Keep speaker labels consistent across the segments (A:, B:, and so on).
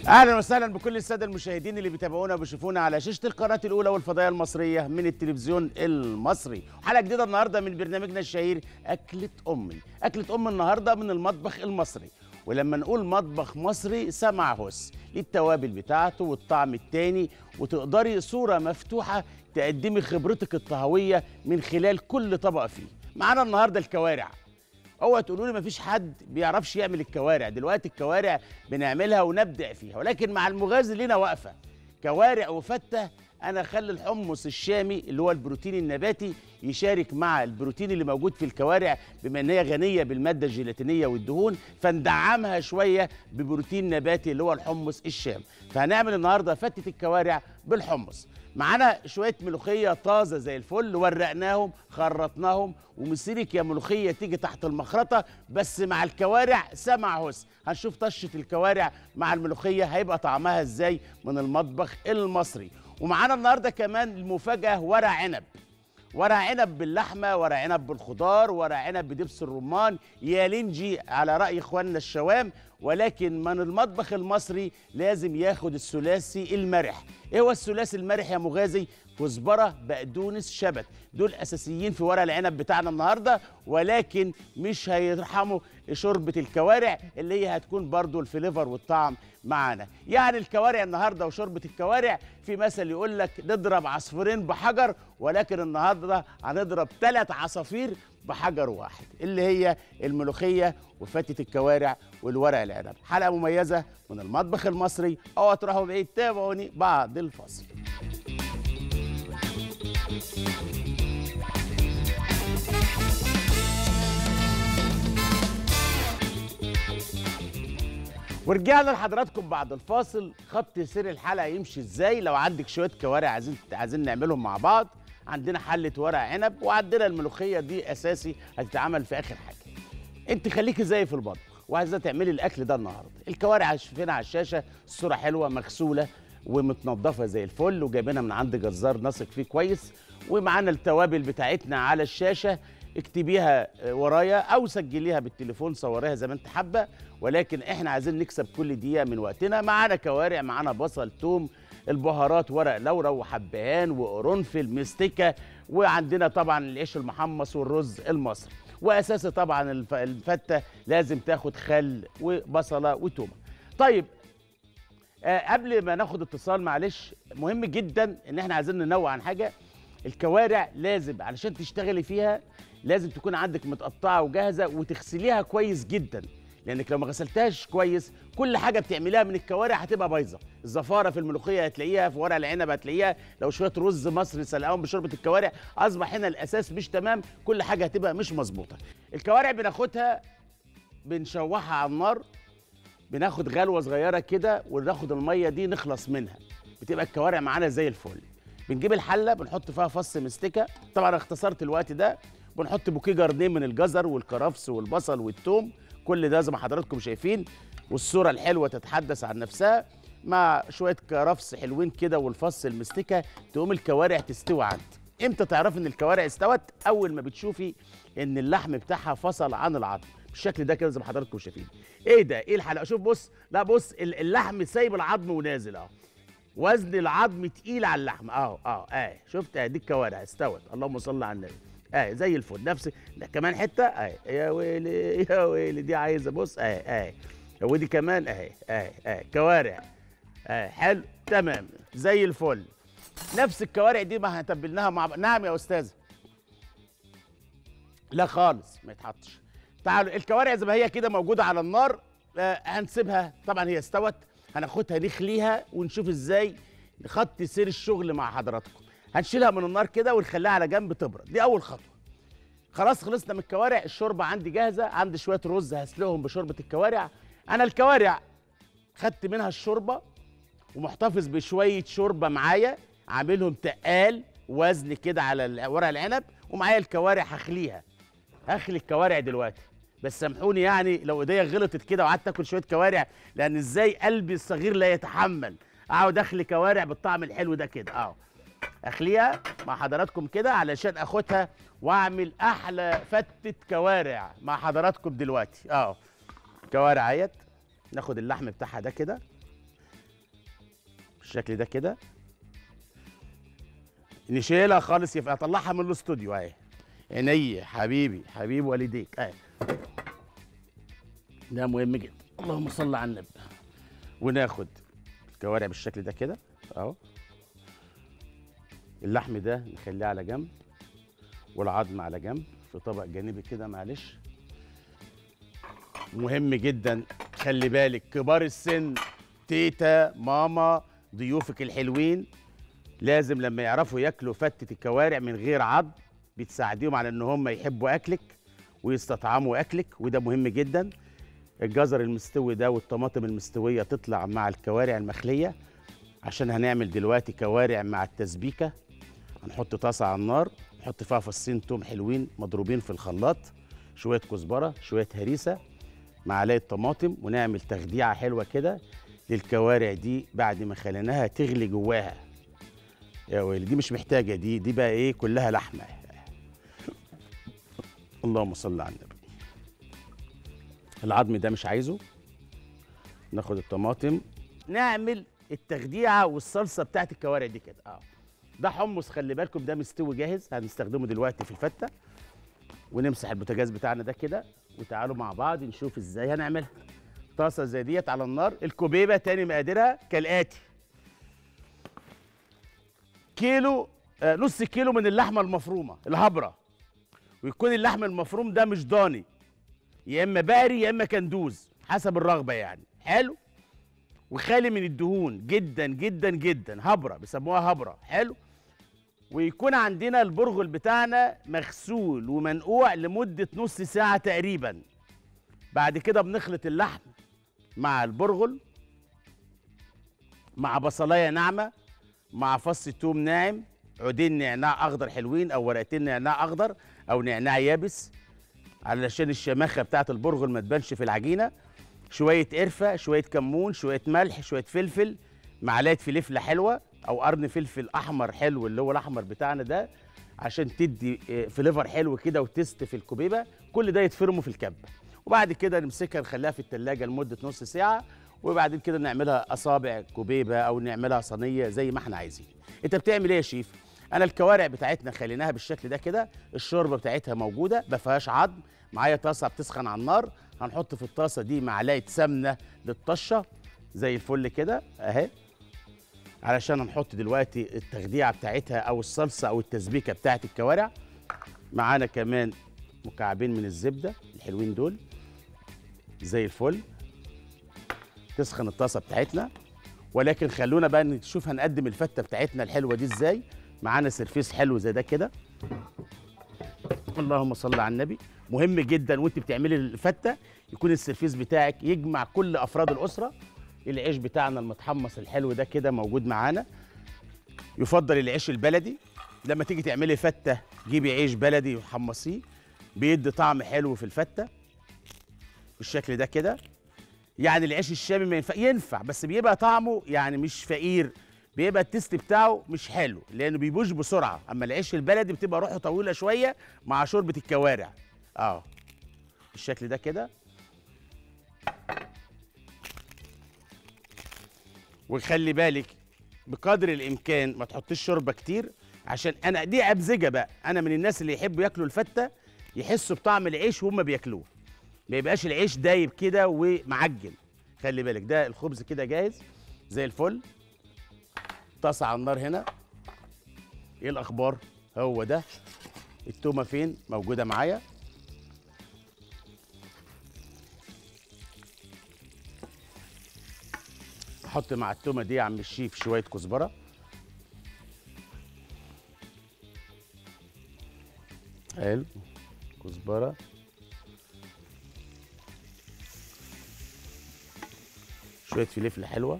A: اهلا وسهلا بكل الساده المشاهدين اللي بيتابعونا وبيشوفونا على شاشه القناه الاولى والفضائيه المصريه من التلفزيون المصري حلقه جديده النهارده من برنامجنا الشهير اكله امي اكله ام النهارده من المطبخ المصري ولما نقول مطبخ مصري سمع هس ليه التوابل بتاعته والطعم التاني وتقدري صوره مفتوحه تقدمي خبرتك الطهويه من خلال كل طبق فيه معانا النهارده الكوارع اوعى تقولوا لي مفيش حد بيعرفش يعمل الكوارع دلوقتي الكوارع بنعملها ونبدع فيها ولكن مع المغازي لنا واقفه كوارع وفته انا اخلي الحمص الشامي اللي هو البروتين النباتي يشارك مع البروتين اللي موجود في الكوارع بما ان هي غنيه بالماده الجيلاتينيه والدهون فندعمها شويه ببروتين نباتي اللي هو الحمص الشام فهنعمل النهارده فته الكوارع بالحمص معانا شويه ملوخيه طازه زي الفل ورقناهم خرطناهم ومسيرك يا ملوخيه تيجي تحت المخرطه بس مع الكوارع سمع هس هنشوف طشه الكوارع مع الملوخيه هيبقى طعمها ازاي من المطبخ المصري ومعانا النهارده كمان المفاجاه ورق عنب ورق عنب باللحمه ورق عنب بالخضار ورق عنب بدبس الرمان يا لنجي على راي اخواننا الشوام ولكن من المطبخ المصري لازم ياخد الثلاثي المرح ايه هو الثلاثي المرح يا مغازي كزبره بقدونس شبت دول اساسيين في ورق العنب بتاعنا النهارده ولكن مش هيرحموا شوربه الكوارع اللي هي هتكون برضو الفليفر والطعم معانا يعني الكوارع النهارده وشوربه الكوارع في مثل يقول لك نضرب عصفورين بحجر ولكن النهارده هنضرب ثلاث عصافير بحجر واحد اللي هي الملوخيه وفتة الكوارع والورق العنب حلقه مميزه من المطبخ المصري اوعوا تروحوا بعيد تابعوني بعد الفصل ورجعنا لحضراتكم بعد الفاصل خط سير الحلقه يمشي ازاي لو عندك شويه كوارع عايزين عايزين نعملهم مع بعض عندنا حله ورق عنب وعندنا الملوخيه دي اساسي هتتعمل في اخر حاجه انت خليكي زي في المطبخ وعايزه تعملي الاكل ده النهارده الكوارع شايفينها على الشاشه الصوره حلوه مغسوله ومتنضفه زي الفل وجايبينها من عند جزار نثق فيه كويس ومعانا التوابل بتاعتنا على الشاشه اكتبيها ورايا او سجليها بالتليفون صوريها زي ما انت حابه ولكن احنا عايزين نكسب كل دقيقه من وقتنا معانا كوارع معانا بصل توم البهارات ورق لورا وحبهان وقرنفل مستكه وعندنا طبعا العيش المحمص والرز المصري واساسي طبعا الف- الفته لازم تاخد خل وبصله وتومه طيب آه قبل ما ناخد اتصال معلش مهم جدا ان احنا عايزين ننوع عن حاجه الكوارع لازم علشان تشتغلي فيها لازم تكون عندك متقطعه وجاهزه وتغسليها كويس جدا لانك لو ما غسلتهاش كويس كل حاجه بتعمليها من الكوارع هتبقى بايظه الزفاره في الملوخيه هتلاقيها في ورق العنب هتلاقيها لو شويه رز مصري سلقاهم بشوربه الكوارع اصبح هنا الاساس مش تمام كل حاجه هتبقى مش مظبوطه الكوارع بناخدها بنشوحها على النار بناخد غلوه صغيره كده وناخد الميه دي نخلص منها بتبقى الكوارع معانا زي الفل بنجيب الحله بنحط فيها فص مستكه طبعا أنا اختصرت الوقت ده بنحط بوكيه جاردين من الجزر والكرفس والبصل والثوم كل ده زي ما حضراتكم شايفين والصوره الحلوه تتحدث عن نفسها مع شويه كرفس حلوين كده والفص المستكه تقوم الكوارع تستوي عندي امتى تعرفي ان الكوارع استوت اول ما بتشوفي ان اللحم بتاعها فصل عن العظم بالشكل ده كده زي ما حضراتكم شايفين ايه ده ايه الحلقه شوف بص لا بص ال- اللحم سايب العظم ونازل اهو وزن العظم تقيل على اللحم اهو اهو اه شفت اه دي الكوارع استوت اللهم صل على النبي اه زي الفل نفس ده كمان حته اه يا ويلي يا ويلي دي عايزه بص اه اه ودي كمان اهي اه اه كوارع اه حلو تمام زي الفل نفس الكوارع دي ما هتبلناها مع بعض نعم يا استاذه لا خالص ما يتحطش تعالوا الكوارع زي ما هي كده موجوده على النار آه هنسيبها طبعا هي استوت هناخدها نخليها ونشوف ازاي خط سير الشغل مع حضراتكم هنشيلها من النار كده ونخليها على جنب تبرد دي اول خطوه خلاص خلصنا من الكوارع الشوربه عندي جاهزه عندي شويه رز هسلقهم بشوربه الكوارع انا الكوارع خدت منها الشوربه ومحتفظ بشويه شوربه معايا عاملهم تقال وزن كده على ال- ورق العنب ومعايا الكوارع هخليها هخلي الكوارع دلوقتي بس سامحوني يعني لو ايديا غلطت كده وقعدت اكل شويه كوارع لان ازاي قلبي الصغير لا يتحمل اقعد اخلي كوارع بالطعم الحلو ده كده اهو اخليها مع حضراتكم كده علشان اخدها واعمل احلى فتة كوارع مع حضراتكم دلوقتي اهو كوارع اهيت ناخد اللحم بتاعها ده كده بالشكل ده كده نشيلها خالص يبقى اطلعها من الاستوديو اهي عيني حبيبي حبيب والديك اهي ده مهم جدا اللهم صل على النبي وناخد الكوارع بالشكل ده كده اهو اللحم ده نخليه على جنب والعظم على جنب في طبق جانبي كده معلش مهم جدا خلي بالك كبار السن تيتا ماما ضيوفك الحلوين لازم لما يعرفوا ياكلوا فتة الكوارع من غير عظم بتساعديهم على ان هم يحبوا اكلك ويستطعموا اكلك وده مهم جدا الجزر المستوي ده والطماطم المستويه تطلع مع الكوارع المخليه عشان هنعمل دلوقتي كوارع مع التسبيكه هنحط طاسه على النار نحط فيها فصين توم حلوين مضروبين في الخلاط شويه كزبره شويه هريسه معلقه طماطم ونعمل تخديعه حلوه كده للكوارع دي بعد ما خليناها تغلي جواها يا ويلي دي مش محتاجه دي دي بقى ايه كلها لحمه اللهم صل على النبي العظم ده مش عايزه ناخد الطماطم نعمل التخديعه والصلصه بتاعت الكوارع دي كده اه ده حمص خلي بالكم ده مستوي جاهز هنستخدمه دلوقتي في الفته ونمسح البوتاجاز بتاعنا ده كده وتعالوا مع بعض نشوف ازاي هنعملها طاسه زي ديت على النار الكوبيبه تاني مقاديرها كالاتي كيلو آه نص كيلو من اللحمه المفرومه الهبره ويكون اللحم المفروم ده مش ضاني يا اما بقري يا اما كندوز حسب الرغبه يعني حلو وخالي من الدهون جدا جدا جدا هبره بيسموها هبره حلو ويكون عندنا البرغل بتاعنا مغسول ومنقوع لمده نص ساعه تقريبا بعد كده بنخلط اللحم مع البرغل مع بصلايه ناعمه مع فص توم ناعم عودين نعناع اخضر حلوين او ورقتين نعناع اخضر او نعناع يابس علشان الشماخه بتاعت البرغل ما تبانش في العجينه شويه قرفه شويه كمون شويه ملح شويه فلفل معلقه فلفله حلوه او قرن فلفل احمر حلو اللي هو الاحمر بتاعنا ده عشان تدي فليفر حلو كده وتست في الكوبيبه كل ده يتفرموا في الكبه وبعد كده نمسكها نخليها في التلاجة لمده نص ساعه وبعدين كده نعملها اصابع كوبيبه او نعملها صينيه زي ما احنا عايزين انت بتعمل ايه يا شيف انا الكوارع بتاعتنا خليناها بالشكل ده كده الشوربه بتاعتها موجوده ما فيهاش عظم معايا طاسه بتسخن على النار هنحط في الطاسه دي معلقه سمنه للطشه زي الفل كده اهي علشان هنحط دلوقتي التخديعه بتاعتها او الصلصه او التسبيكه بتاعت الكوارع معانا كمان مكعبين من الزبده الحلوين دول زي الفل تسخن الطاسه بتاعتنا ولكن خلونا بقى نشوف هنقدم الفته بتاعتنا الحلوه دي ازاي معانا سرفيس حلو زي ده كده اللهم صل على النبي مهم جدا وانت بتعملي الفته يكون السرفيس بتاعك يجمع كل افراد الاسره العيش بتاعنا المتحمص الحلو ده كده موجود معانا يفضل العيش البلدي لما تيجي تعملي فته جيبي عيش بلدي وحمصيه بيدي طعم حلو في الفته بالشكل ده كده يعني العيش الشامي ما ينفع ينفع بس بيبقى طعمه يعني مش فقير بيبقى التست بتاعه مش حلو لانه بيبوش بسرعه اما العيش البلدي بتبقى روحه طويله شويه مع شوربه الكوارع اه بالشكل ده كده وخلي بالك بقدر الامكان ما تحطيش شوربه كتير عشان انا دي ابزجه بقى انا من الناس اللي يحبوا ياكلوا الفته يحسوا بطعم العيش وهم بياكلوه ما يبقاش العيش دايب كده ومعجن خلي بالك ده الخبز كده جاهز زي الفل طاسه على النار هنا ايه الاخبار هو ده التومه فين موجوده معايا احط مع التومه دي يا عم الشيف شويه كزبره حلو كزبره شويه فلفل حلوه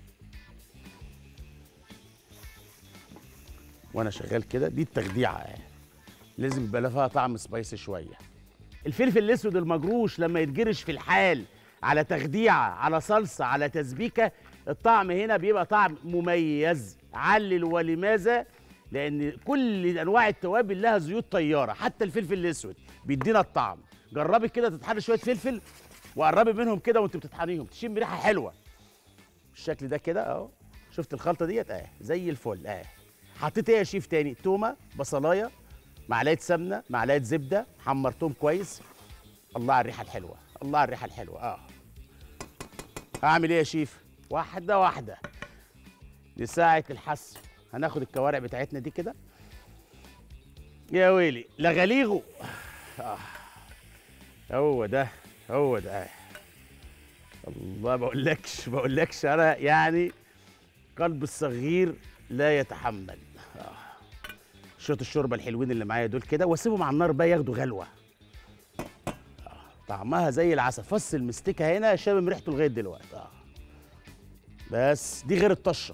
A: وانا شغال كده دي التخديعه يعني. لازم يبقى لها طعم سبايسي شويه الفلفل الاسود المجروش لما يتجرش في الحال على تخديعه على صلصه على تسبيكه الطعم هنا بيبقى طعم مميز علل ولماذا لان كل انواع التوابل لها زيوت طياره حتى الفلفل الاسود بيدينا الطعم جربي كده تطحني شويه فلفل وقربي منهم كده وانت بتطحنيهم تشم ريحه حلوه بالشكل ده كده اهو شفت الخلطه ديت اه زي الفل اه حطيت ايه يا شيف تاني تومه بصلايه معلقه سمنه معلقه زبده حمرتهم كويس الله على الريحه الحلوه الله على الريحه الحلوه اه هعمل ايه يا شيف واحده واحده لساعه الحسم هناخد الكوارع بتاعتنا دي كده يا ويلي لغليغه آه. هو ده هو ده الله بقولكش بقولكش انا يعني قلب الصغير لا يتحمل آه. شويه الشوربه الحلوين اللي معايا دول كده واسيبهم على النار بقى ياخدوا غلوه آه. طعمها زي العسل فص المستكه هنا شامم ريحته لغايه دلوقتي اه بس دي غير الطشه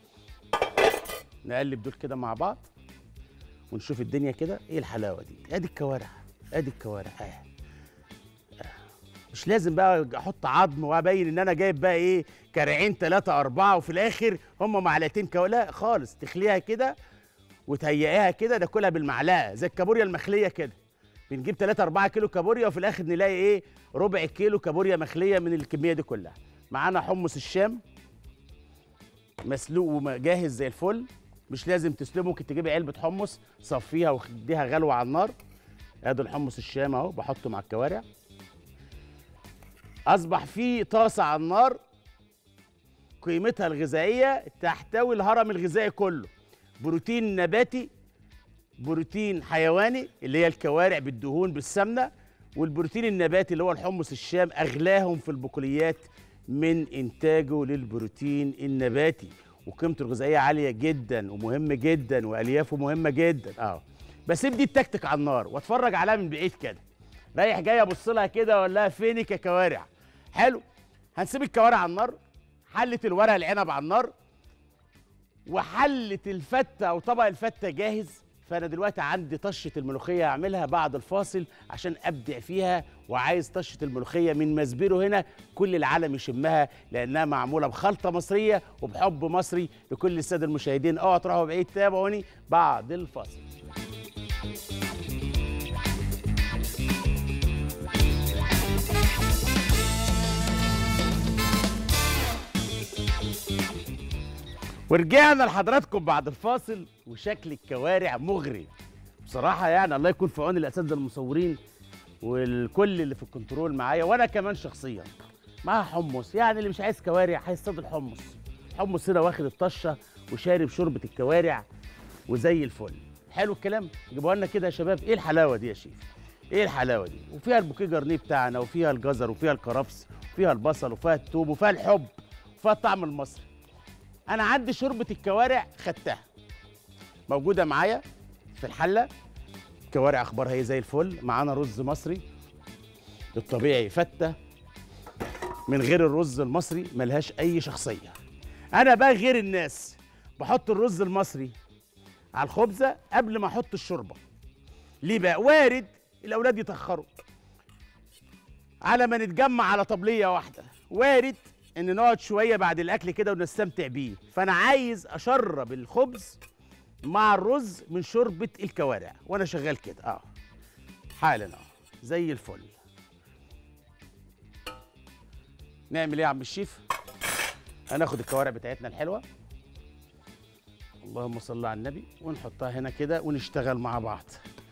A: نقلب دول كده مع بعض ونشوف الدنيا كده ايه الحلاوه دي ادي الكوارع ادي الكوارع اه مش لازم بقى احط عظم وابين ان انا جايب بقى ايه كرعين ثلاثة أربعة وفي الآخر هم معلقتين كو لا خالص تخليها كده وتهيئيها كده ناكلها بالمعلقة زي الكابوريا المخلية كده بنجيب 3 4 كيلو كابوريا وفي الآخر نلاقي ايه ربع كيلو كابوريا مخلية من الكمية دي كلها معانا حمص الشام مسلوق وجاهز زي الفل مش لازم تسلقه ممكن تجيبي علبة حمص صفيها واديها غلوة على النار ادي الحمص الشام اهو بحطه مع الكوارع اصبح في طاسه على النار قيمتها الغذائيه تحتوي الهرم الغذائي كله بروتين نباتي بروتين حيواني اللي هي الكوارع بالدهون بالسمنه والبروتين النباتي اللي هو الحمص الشام اغلاهم في البقوليات من انتاجه للبروتين النباتي وقيمته الغذائيه عاليه جدا ومهم جدا واليافه مهمه جدا اه بسيب دي التكتك على النار واتفرج عليها من بعيد كده رايح جاي ابص لها كده اقول لها فينك يا كوارع حلو هنسيب الكوارع على النار حله الورق العنب على النار وحله الفته او طبق الفته جاهز فانا دلوقتي عندي طشه الملوخيه اعملها بعد الفاصل عشان ابدع فيها وعايز طشه الملوخيه من مسبيرو هنا كل العالم يشمها لانها معموله بخلطه مصريه وبحب مصري لكل الساده المشاهدين اوعوا تروحوا بعيد تابعوني بعد الفاصل ورجعنا لحضراتكم بعد الفاصل وشكل الكوارع مغري بصراحه يعني الله يكون في عون الاساتذه المصورين والكل اللي في الكنترول معايا وانا كمان شخصيا معاها حمص يعني اللي مش عايز كوارع هيصطاد الحمص حمص هنا واخد الطشه وشارب شوربه الكوارع وزي الفل حلو الكلام جيبوها لنا كده يا شباب ايه الحلاوه دي يا شيف ايه الحلاوه دي وفيها البوكيه جرنيه بتاعنا وفيها الجزر وفيها الكرفس وفيها البصل وفيها الثوم وفيها الحب وفيها الطعم المصري انا عندي شوربه الكوارع خدتها موجوده معايا في الحله الكوارع اخبارها ايه زي الفل معانا رز مصري الطبيعي فته من غير الرز المصري ملهاش اي شخصيه انا بقى غير الناس بحط الرز المصري على الخبزه قبل ما احط الشوربه ليه بقى وارد الاولاد يتاخروا على ما نتجمع على طبليه واحده وارد ان نقعد شويه بعد الاكل كده ونستمتع بيه فانا عايز اشرب الخبز مع الرز من شوربه الكوارع وانا شغال كده اه حالا اه زي الفل نعمل ايه يا عم الشيف هناخد الكوارع بتاعتنا الحلوه اللهم صل على النبي ونحطها هنا كده ونشتغل مع بعض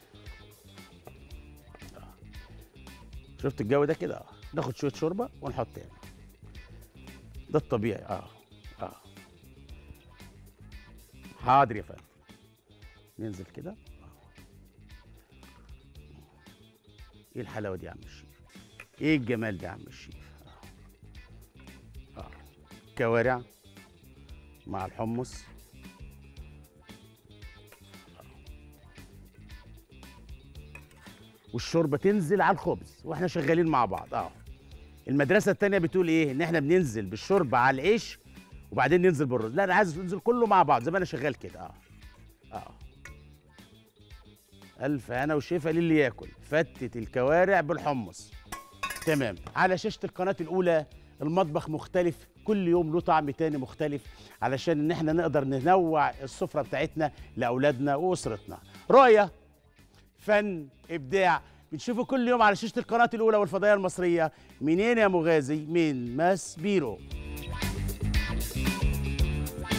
A: آه. شفت الجو ده كده اه ناخد شويه شوربه ونحط هنا ده الطبيعي اه اه حاضر يا فندم ننزل كده ايه الحلاوه دي يا عم الشيف ايه الجمال ده يا عم الشيف اه, آه. كوارع مع الحمص والشوربه تنزل على الخبز واحنا شغالين مع بعض اه المدرسه التانية بتقول ايه ان احنا بننزل بالشوربه على العيش وبعدين ننزل بالرز لا انا عايز ننزل كله مع بعض زي ما انا شغال كده اه اه الف انا وشيفه للي ياكل فتة الكوارع بالحمص تمام على شاشه القناه الاولى المطبخ مختلف كل يوم له طعم تاني مختلف علشان ان احنا نقدر ننوع السفره بتاعتنا لاولادنا واسرتنا رؤيه فن ابداع بتشوفوا كل يوم على شاشه القناه الاولى والفضائيه المصريه منين يا مغازي من ماس بيرو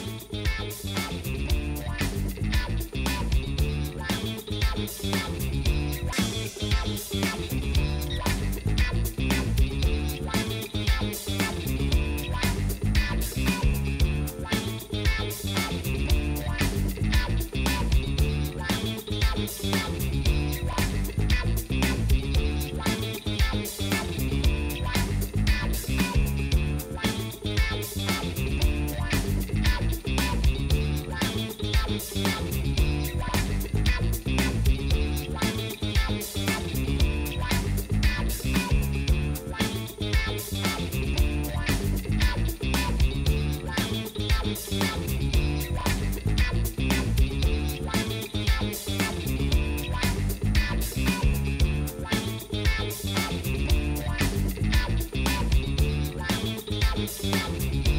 B: Thank you.